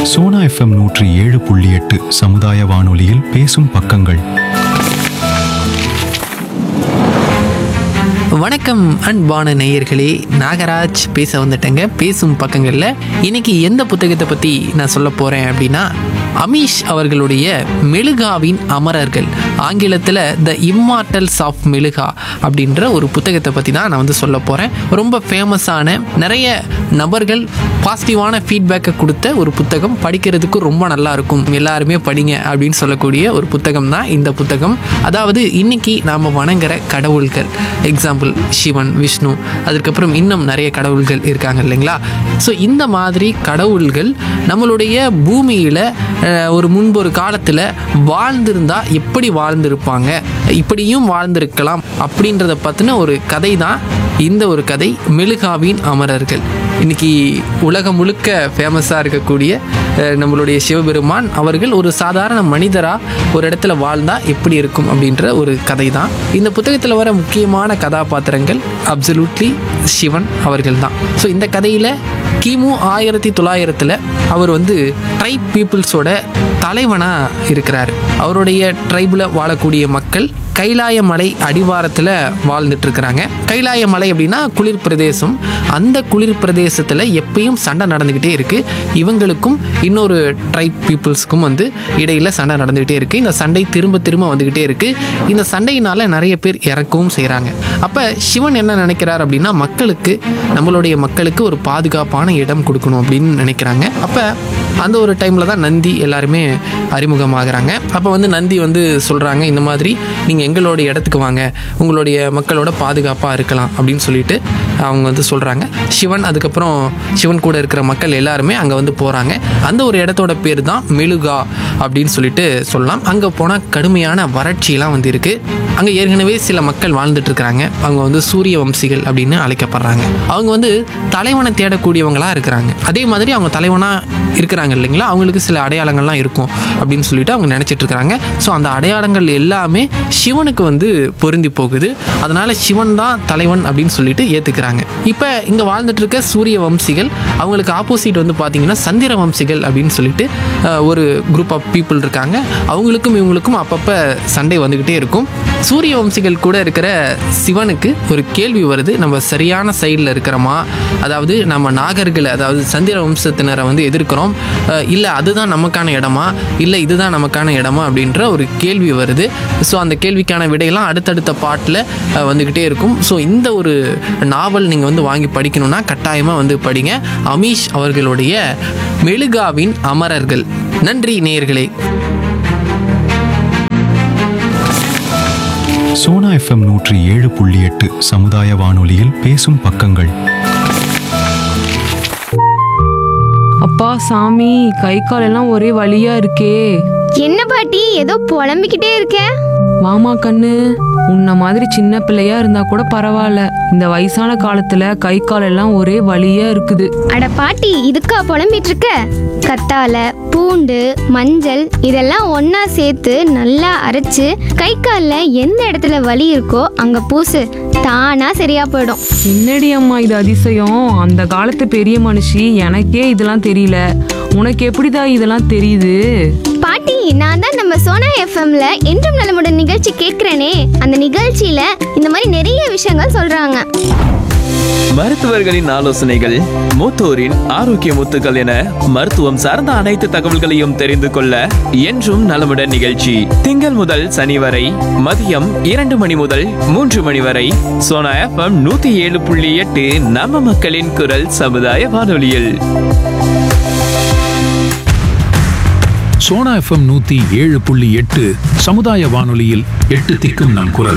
Sona FM நூற்றி ஏழு புள்ளி எட்டு சமுதாய வானொலியில் பேசும் பக்கங்கள் வணக்கம் அன்பான நேயர்களே நாகராஜ் பேச வந்துட்டேங்க பேசும் பக்கங்களில் இன்னைக்கு எந்த புத்தகத்தை பற்றி நான் சொல்ல போகிறேன் அப்படின்னா அமீஷ் அவர்களுடைய மெழுகாவின் அமரர்கள் ஆங்கிலத்தில் த இம்மார்டல்ஸ் ஆஃப் மெழுகா அப்படின்ற ஒரு புத்தகத்தை பற்றி தான் நான் வந்து சொல்ல போகிறேன் ரொம்ப ஃபேமஸான நிறைய நபர்கள் பாசிட்டிவான ஃபீட்பேக்கை கொடுத்த ஒரு புத்தகம் படிக்கிறதுக்கு ரொம்ப நல்லா இருக்கும் எல்லாருமே படிங்க அப்படின்னு சொல்லக்கூடிய ஒரு புத்தகம் தான் இந்த புத்தகம் அதாவது இன்னைக்கு நாம் வணங்குற கடவுள்கள் எக்ஸாம்பிள் சிவன் விஷ்ணு அதுக்கப்புறம் இன்னும் நிறைய கடவுள்கள் இருக்காங்க இல்லைங்களா ஸோ இந்த மாதிரி கடவுள்கள் நம்மளுடைய பூமியில் ஒரு முன்பு ஒரு காலத்தில் வாழ்ந்திருந்தா எப்படி வாழ்ந்திருப்பாங்க இப்படியும் வாழ்ந்திருக்கலாம் அப்படின்றத பற்றின ஒரு கதை தான் இந்த ஒரு கதை மெழுகாவின் அமரர்கள் இன்னைக்கு உலகம் முழுக்க ஃபேமஸாக இருக்கக்கூடிய அஹ், நம்மளுடைய சிவபெருமான் அவர்கள் ஒரு சாதாரண மனிதராக ஒரு இடத்துல வாழ்ந்தா எப்படி இருக்கும் அப்படின்ற ஒரு கதை தான் இந்த புத்தகத்தில் வர முக்கியமான கதாபாத்திரங்கள் அப்சல்யூட்லி சிவன் அவர்கள் தான் ஸோ இந்த கதையில் கிமு ஆயிரத்தி தொள்ளாயிரத்தில் அவர் வந்து ட்ரைப் பீப்புள்ஸோட தலைவனாக இருக்கிறார் அவருடைய ட்ரைபில் வாழக்கூடிய மக்கள் கைலாய மலை அடிவாரத்தில் வாழ்ந்துட்டு இருக்கிறாங்க கைலாய மலை அப்படின்னா குளிர் பிரதேசம் அந்த குளிர் பிரதேசத்தில் எப்பயும் சண்டை நடந்துக்கிட்டே இருக்கு இவங்களுக்கும் இன்னொரு ட்ரைப் பீப்புள்ஸ்க்கும் வந்து இடையில சண்டை நடந்துக்கிட்டே இருக்கு இந்த சண்டை திரும்ப திரும்ப வந்துக்கிட்டே இருக்கு இந்த சண்டையினால நிறைய பேர் இறக்கவும் செய்கிறாங்க அப்போ சிவன் என்ன நினைக்கிறார் அப்படின்னா மக்களுக்கு நம்மளுடைய மக்களுக்கு ஒரு பாதுகாப்பான இடம் கொடுக்கணும் அப்படின்னு நினைக்கிறாங்க அப்போ அந்த ஒரு டைமில் தான் நந்தி எல்லாருமே அறிமுகமாகறாங்க அப்போ வந்து நந்தி வந்து சொல்கிறாங்க இந்த மாதிரி நீங்கள் எங்களோட இடத்துக்கு வாங்க உங்களுடைய மக்களோட பாதுகாப்பாக இருக்கலாம் அப்படின்னு சொல்லிட்டு அவங்க வந்து சொல்கிறாங்க சிவன் அதுக்கப்புறம் சிவன் கூட இருக்கிற மக்கள் எல்லாருமே அங்கே வந்து போகிறாங்க அந்த ஒரு இடத்தோட பேர் தான் மெழுகா அப்படின்னு சொல்லிட்டு சொல்லலாம் அங்கே போனால் கடுமையான வறட்சியெல்லாம் வந்து இருக்குது அங்கே ஏற்கனவே சில மக்கள் வாழ்ந்துட்டு இருக்கிறாங்க அவங்க வந்து சூரிய வம்சிகள் அப்படின்னு அழைக்கப்படுறாங்க அவங்க வந்து தலைவனை தேடக்கூடியவங்களா இருக்கிறாங்க அதே மாதிரி அவங்க தலைவனா இருக்கிறாங்க இல்லைங்களா அவங்களுக்கு சில அடையாளங்கள்லாம் இருக்கும் அப்படின்னு சொல்லிட்டு அவங்க நினைச்சிட்டு இருக்கிறாங்க ஸோ அந்த அடையாளங்கள் எல்லாமே சிவனுக்கு வந்து பொருந்தி போகுது அதனால சிவன் தான் தலைவன் அப்படின்னு சொல்லிட்டு ஏத்துக்கிறாங்க இப்போ இங்க வாழ்ந்துட்டு இருக்க சூரிய வம்சிகள் அவங்களுக்கு ஆப்போசிட் வந்து பார்த்தீங்கன்னா சந்திர வம்சிகள் அப்படின்னு சொல்லிட்டு அஹ், ஒரு குரூப் ஆஃப் பீப்புள் இருக்காங்க அவங்களுக்கும் இவங்களுக்கும் அப்பப்போ சண்டை வந்துக்கிட்டே இருக்கும் சூரிய வம்சிகள் கூட இருக்கிற சிவனுக்கு ஒரு கேள்வி வருது நம்ம சரியான சைடில் இருக்கிறோமா அதாவது நம்ம நாகர்களை அதாவது சந்திர வம்சத்தினரை வந்து எதிர்க்கிறோம் இல்லை அதுதான் நமக்கான இடமா இல்லை இதுதான் நமக்கான இடமா அப்படின்ற ஒரு கேள்வி வருது ஸோ அந்த கேள்விக்கான விடையெல்லாம் அடுத்தடுத்த பாட்டில் வந்துக்கிட்டே இருக்கும் ஸோ இந்த ஒரு நாவல் நீங்கள் வந்து வாங்கி படிக்கணும்னா கட்டாயமாக வந்து படிங்க அமீஷ் அவர்களுடைய மெழுகாவின் அமரர்கள் நன்றி நேயர்களே சோனா எஃப்எம் நூற்றி ஏழு புள்ளி எட்டு சமுதாய வானொலியில் பேசும் பக்கங்கள் அப்பா சாமி கை கால் எல்லாம் ஒரே வலியா இருக்கே என்ன பாட்டி ஏதோ புலம்பிக்கிட்டே இருக்க வாமா கண்ணு உன்ன மாதிரி சின்ன பிள்ளையா இருந்தா கூட பரவாயில்ல இந்த வயசான காலத்துல கை கால் எல்லாம் ஒரே வலியா இருக்குது அட பாட்டி இதுக்கா புலம்பிட்டு இருக்க கத்தால பூண்டு மஞ்சள் இதெல்லாம் ஒண்ணா சேர்த்து நல்லா அரைச்சு கை கால்ல எந்த இடத்துல வலி இருக்கோ அங்க பூசு தானா சரியா போயிடும் என்னடி அம்மா இது அதிசயம் அந்த காலத்து பெரிய மனுஷி எனக்கே இதெல்லாம் தெரியல உனக்கு எப்படிதான் இதெல்லாம் தெரியுது பாட்டி நான் தான் நம்ம சோனா எஃப்எம்ல என்றும் நலமுடன் நிகழ்ச்சி கேட்கிறேனே அந்த நிகழ்ச்சியில இந்த மாதிரி நிறைய விஷயங்கள் சொல்றாங்க மருத்துவர்களின் ஆலோசனைகள் மூத்தோரின் ஆரோக்கிய முத்துக்கள் என மருத்துவம் சார்ந்த அனைத்து தகவல்களையும் தெரிந்து கொள்ள என்றும் நலமுடன் நிகழ்ச்சி திங்கள் முதல் சனி வரை மதியம் இரண்டு மணி முதல் மூன்று மணி வரை சோனா எஃப்எம் நூத்தி ஏழு புள்ளி எட்டு நம்ம மக்களின் குரல் சமுதாய வானொலியில் சோனா எஃப்எம் நூத்தி ஏழு புள்ளி எட்டு சமுதாய வானொலியில் எட்டு திக்கும் நம் குரல்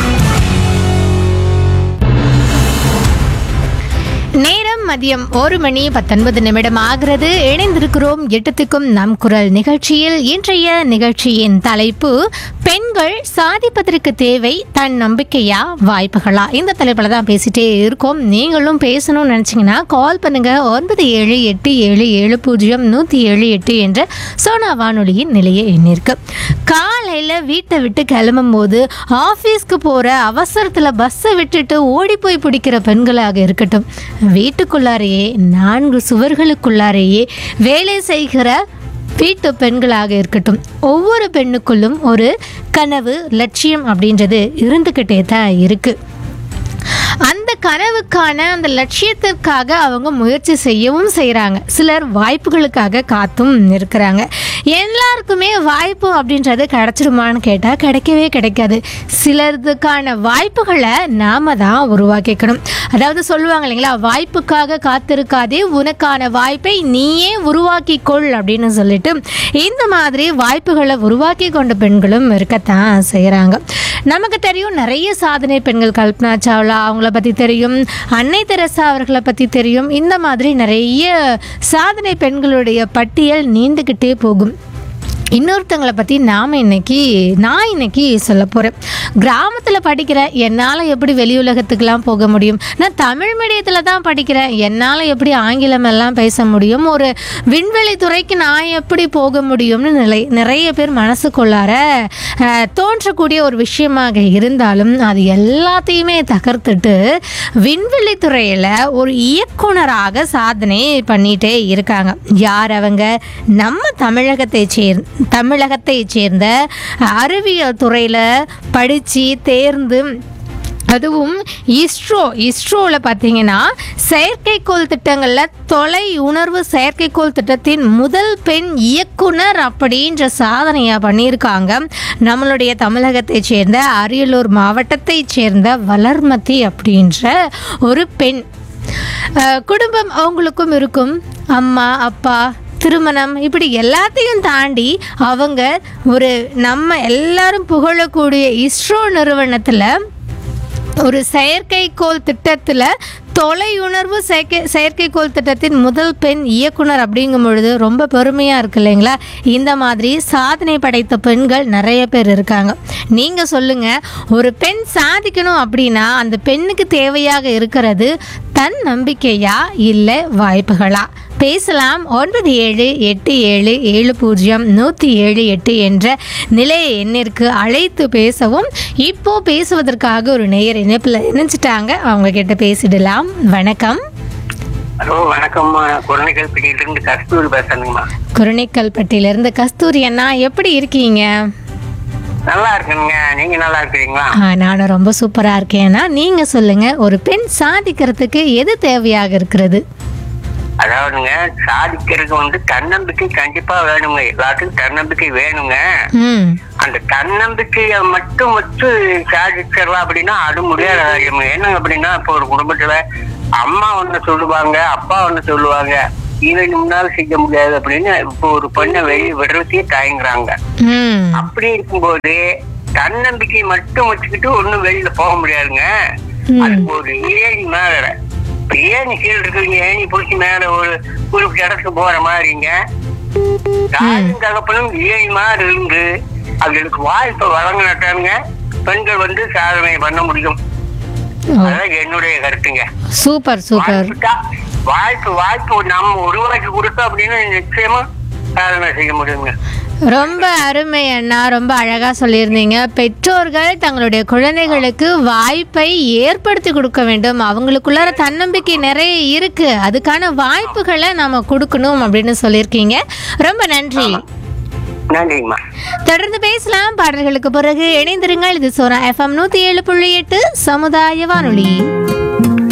நேரம் மதியம் ஒரு மணி பத்தொன்பது நிமிடம் ஆகிறது இணைந்திருக்கிறோம் எட்டுத்துக்கும் நம் குரல் நிகழ்ச்சியில் இன்றைய நிகழ்ச்சியின் தலைப்பு பெண்கள் சாதிப்பதற்கு தேவை தன் நம்பிக்கையா வாய்ப்புகளா இந்த தலைப்பில் தான் பேசிட்டே இருக்கோம் நீங்களும் பேசணும்னு நினச்சிங்கன்னா கால் பண்ணுங்க ஒன்பது ஏழு எட்டு ஏழு ஏழு பூஜ்ஜியம் நூற்றி ஏழு எட்டு என்ற சோனா வானொலியின் நிலைய எண்ணிற்கு காலையில் வீட்டை விட்டு கிளம்பும் போது ஆஃபீஸ்க்கு போகிற அவசரத்தில் பஸ்ஸை விட்டுட்டு ஓடி போய் பிடிக்கிற பெண்களாக இருக்கட்டும் வீட்டுக்குள்ள வீட்டுக்குள்ளாரையே நான்கு சுவர்களுக்குள்ளாரையே வேலை செய்கிற வீட்டு பெண்களாக இருக்கட்டும் ஒவ்வொரு பெண்ணுக்குள்ளும் ஒரு கனவு லட்சியம் அப்படின்றது இருந்துக்கிட்டே தான் இருக்குது அந்த கனவுக்கான அந்த லட்சியத்திற்காக அவங்க முயற்சி செய்யவும் செய்கிறாங்க சிலர் வாய்ப்புகளுக்காக காத்தும் இருக்கிறாங்க எல்லாருக்குமே வாய்ப்பு அப்படின்றது கிடைச்சிருமான்னு கேட்டால் கிடைக்கவே கிடைக்காது சிலருக்கான வாய்ப்புகளை நாம தான் உருவாக்கிக்கணும் அதாவது சொல்லுவாங்க இல்லைங்களா வாய்ப்புக்காக காத்திருக்காதே உனக்கான வாய்ப்பை நீயே உருவாக்கி கொள் அப்படின்னு சொல்லிட்டு இந்த மாதிரி வாய்ப்புகளை உருவாக்கி கொண்ட பெண்களும் இருக்கத்தான் செய்கிறாங்க நமக்கு தெரியும் நிறைய சாதனை பெண்கள் கல்பனா சாவ்லா அவங்கள பற்றி தெரியும் அன்னை தெரசா அவர்களை பற்றி தெரியும் இந்த மாதிரி நிறைய சாதனை பெண்களுடைய பட்டியல் நீண்டுக்கிட்டே போகும் இன்னொருத்தங்களை பற்றி நாம் இன்னைக்கு நான் இன்னைக்கு சொல்ல போகிறேன் கிராமத்தில் படிக்கிறேன் என்னால் எப்படி வெளி உலகத்துக்கெலாம் போக முடியும் நான் தமிழ் மீடியத்தில் தான் படிக்கிறேன் என்னால் எப்படி ஆங்கிலம் எல்லாம் பேச முடியும் ஒரு விண்வெளி துறைக்கு நான் எப்படி போக முடியும்னு நிலை நிறைய பேர் மனசுக்குள்ளார அஹ், தோன்றக்கூடிய ஒரு விஷயமாக இருந்தாலும் அது எல்லாத்தையுமே தகர்த்துட்டு விண்வெளி துறையில் ஒரு இயக்குனராக சாதனை பண்ணிட்டே இருக்காங்க யார் அவங்க நம்ம தமிழகத்தை சேர் தமிழகத்தை சேர்ந்த அறிவியல் துறையில் படித்து தேர்ந்து அதுவும் இஸ்ரோ இஸ்ரோவில் பார்த்தீங்கன்னா செயற்கைக்கோள் திட்டங்களில் தொலை உணர்வு செயற்கைக்கோள் திட்டத்தின் முதல் பெண் இயக்குனர் அப்படின்ற சாதனையை பண்ணியிருக்காங்க நம்மளுடைய தமிழகத்தைச் சேர்ந்த அரியலூர் மாவட்டத்தைச் சேர்ந்த வளர்மதி அப்படின்ற ஒரு பெண் அஹ், குடும்பம் அவங்களுக்கும் இருக்கும் அம்மா அப்பா திருமணம் இப்படி எல்லாத்தையும் தாண்டி அவங்க ஒரு நம்ம எல்லாரும் புகழக்கூடிய இஸ்ரோ நிறுவனத்தில் ஒரு செயற்கைக்கோள் திட்டத்தில் தொலையுணர்வு செயற்கை செயற்கைக்கோள் திட்டத்தின் முதல் பெண் இயக்குனர் அப்படிங்கும் பொழுது ரொம்ப பெருமையாக இருக்கு இல்லைங்களா இந்த மாதிரி சாதனை படைத்த பெண்கள் நிறைய பேர் இருக்காங்க நீங்கள் சொல்லுங்கள் ஒரு பெண் சாதிக்கணும் அப்படின்னா அந்த பெண்ணுக்கு தேவையாக இருக்கிறது தன் நம்பிக்கையா இல்லை வாய்ப்புகளா பேசலாம் ஒன்பது ஏழு எட்டு ஏழு ஏழு பூஜ்ஜியம் நூற்றி ஏழு எட்டு என்ற நிலைய எண்ணிற்கு அழைத்து பேசவும் இப்போ பேசுவதற்காக ஒரு நேயர் இணைப்பில் இணைச்சிட்டாங்க அவங்க கிட்ட பேசிடலாம் வணக்கம் ஹலோ வணக்கம்மா குழந்தைகள் பிடியிலிருந்து கஸ்தூரி பேசுறேங்கம்மா குருணைக்கல்பட்டியிலிருந்து கஸ்தூரி அண்ணா எப்படி இருக்கீங்க நல்லா இருக்குங்க நீங்க நல்லா இருக்கிறீங்களா ஆ, நானும் ரொம்ப சூப்பராக இருக்கேன்னா நீங்கள் சொல்லுங்கள் ஒரு பெண் சாதிக்கிறதுக்கு எது தேவையாக இருக்கிறது அதாவதுங்க சாதிக்கிறதுக்கு வந்து தன்னம்பிக்கை கண்டிப்பா வேணுங்க எல்லாத்துக்கும் தன்னம்பிக்கை வேணுங்க ம் அந்த தன்னம்பிக்கையை மட்டும் வச்சு சாதிச்சிடலாம் அப்படின்னா அது முடியாத காரியம் என்னங்க அப்படின்னா இப்போ ஒரு குடும்பத்துல அம்மா ஒண்ணு சொல்லுவாங்க அப்பா ஒண்ணு சொல்லுவாங்க இவன் முன்னால செய்ய முடியாது அப்படின்னு இப்போ ஒரு பெண்ணை வெளியே விடுறதுக்கே தயங்குறாங்க ம் அப்படி இருக்கும்போது தன்னம்பிக்கை மட்டும் வச்சுக்கிட்டு ஒண்ணும் வெளியில போக முடியாதுங்க அதுக்கு ஒரு ஏணி மேல இப்ப ஏணி கீழே இருக்குங்க ஏணி பிடிச்சி மேல ஒரு குறிப்பிட்ட இடத்துக்கு போற மாதிரிங்க தாயும் தகப்பனும் ஏணி மாதிரி இருந்து அவங்களுக்கு வாய்ப்பை வழங்கினாட்டாங்க பெண்கள் வந்து சாதனை பண்ண முடியும் அதான் என்னுடைய கருத்துங்க சூப்பர் சூப்பர் வாய்ப்பு தான். வாய்ப்பு வாய்ப்பு நம்ம உருவாக்கி கொடுத்தோம் அப்படின்னு நிச்சயமா சாதனை செய்ய முடியுங்க ரொம்ப அருமை அண்ணா ரொம்ப அழகா சொல்லியிருந்தீங்க பெற்றோர்கள் தங்களுடைய குழந்தைகளுக்கு வாய்ப்பை ஏற்படுத்தி கொடுக்க வேண்டும் அவங்களுக்குள்ளார தன்னம்பிக்கை நிறைய இருக்கு அதுக்கான வாய்ப்புகளை நாம கொடுக்கணும் அப்படின்னு சொல்லியிருக்கீங்க ரொம்ப நன்றி நன்றிங்கம்மா தொடர்ந்து பேசலாம் பாடல்களுக்கு பிறகு இணைந்திருங்கள் இது சோரா எஃப்எம் நூத்தி ஏழு புள்ளி எட்டு சமுதாய வானொலி